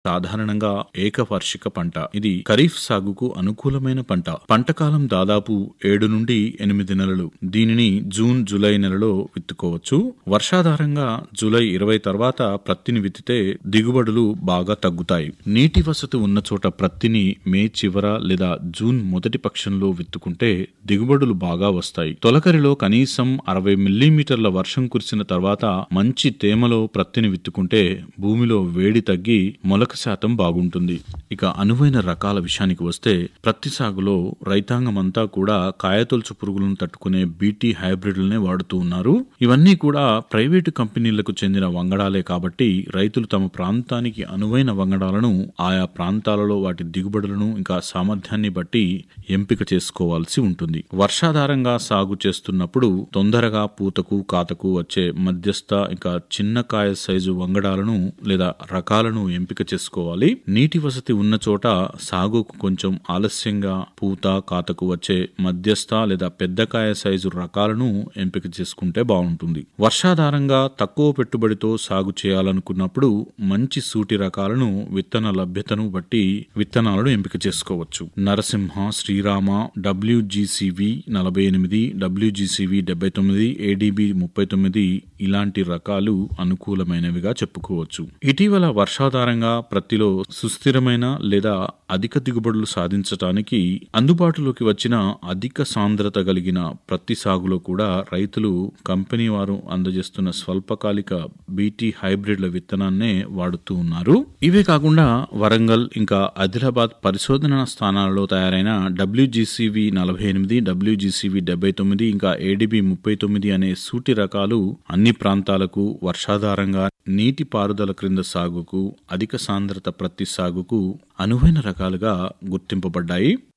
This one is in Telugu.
సాధారణంగా ఏకవార్షిక పంట ఇది ఖరీఫ్ సాగుకు అనుకూలమైన పంట పంట కాలం దాదాపు ఏడు నుండి ఎనిమిది నెలలు దీనిని జూన్ జూలై నెలలో విత్తుకోవచ్చు వర్షాధారంగా జూలై ఇరవై తర్వాత ప్రత్తిని విత్తితే దిగుబడులు బాగా తగ్గుతాయి నీటి వసతి ఉన్న చోట ప్రత్తిని మే చివర లేదా జూన్ మొదటి పక్షంలో విత్తుకుంటే దిగుబడులు బాగా వస్తాయి తొలకరిలో కనీసం అరవై మిల్లీమీటర్ల వర్షం కురిసిన తర్వాత మంచి తేమలో ప్రత్తిని విత్తుకుంటే భూమిలో వేడి తగ్గి మొలక శాతం బాగుంటుంది ఇక అనువైన రకాల విషయానికి వస్తే ప్రత్తి సాగులో రైతాంగమంతా కూడా కాయతొలుచు పురుగులను తట్టుకునే బీటీ హైబ్రిడ్లనే వాడుతూ ఉన్నారు ఇవన్నీ కూడా ప్రైవేటు కంపెనీలకు చెందిన వంగడాలే కాబట్టి రైతులు తమ ప్రాంతానికి అనువైన వంగడాలను ఆయా ప్రాంతాలలో వాటి దిగుబడులను ఇంకా సామర్థ్యాన్ని బట్టి ఎంపిక చేసుకోవాల్సి ఉంటుంది వర్షాధారంగా సాగు చేస్తున్నప్పుడు తొందరగా పూతకు కాతకు వచ్చే మధ్యస్థ ఇంకా చిన్న కాయ సైజు వంగడాలను లేదా రకాలను ఎంపిక చేసుకోవాలి నీటి వసతి ఉన్న చోట సాగుకు కొంచెం ఆలస్యంగా పూత కాతకు వచ్చే మధ్యస్థ లేదా పెద్ద కాయ సైజు రకాలను ఎంపిక చేసుకుంటే బాగుంటుంది వర్షాధారంగా తక్కువ పెట్టుబడితో సాగు చేయాలనుకున్నప్పుడు మంచి సూటి రకాలను విత్తన లభ్యతను బట్టి విత్తనాలను ఎంపిక చేసుకోవచ్చు నరసింహ శ్రీరామ డబ్ల్యూజీసీవి నలభై ఎనిమిది డబ్ల్యూజీసీవి డెబ్బై తొమ్మిది ఏడీబీ ముప్పై తొమ్మిది ఇలాంటి రకాలు అనుకూలమైనవిగా చెప్పుకోవచ్చు ఇటీవల వర్షాధారంగా ప్రత్తిలో సుస్థిరమైన లేదా అధిక దిగుబడులు సాధించటానికి అందుబాటులోకి వచ్చిన అధిక సాంద్రత కలిగిన ప్రత్తి సాగులో కూడా రైతులు కంపెనీ వారు అందజేస్తున్న స్వల్పకాలిక బీటీ హైబ్రిడ్ల విత్తనాన్నే వాడుతూ ఉన్నారు ఇవే కాకుండా వరంగల్ ఇంకా ఆదిలాబాద్ పరిశోధన స్థానాలలో తయారైన డబ్ల్యూజీసీవి నలభై ఎనిమిది డబ్ల్యూజీసీవి డెబ్బై తొమ్మిది ఇంకా ఏడీబీ ముప్పై తొమ్మిది అనే సూటి రకాలు అన్ని ప్రాంతాలకు వర్షాధారంగా నీటి పారుదల క్రింద సాగుకు అధిక సాంద్రత ప్రత్తి సాగుకు అనువైన రకాలుగా గుర్తింపబడ్డాయి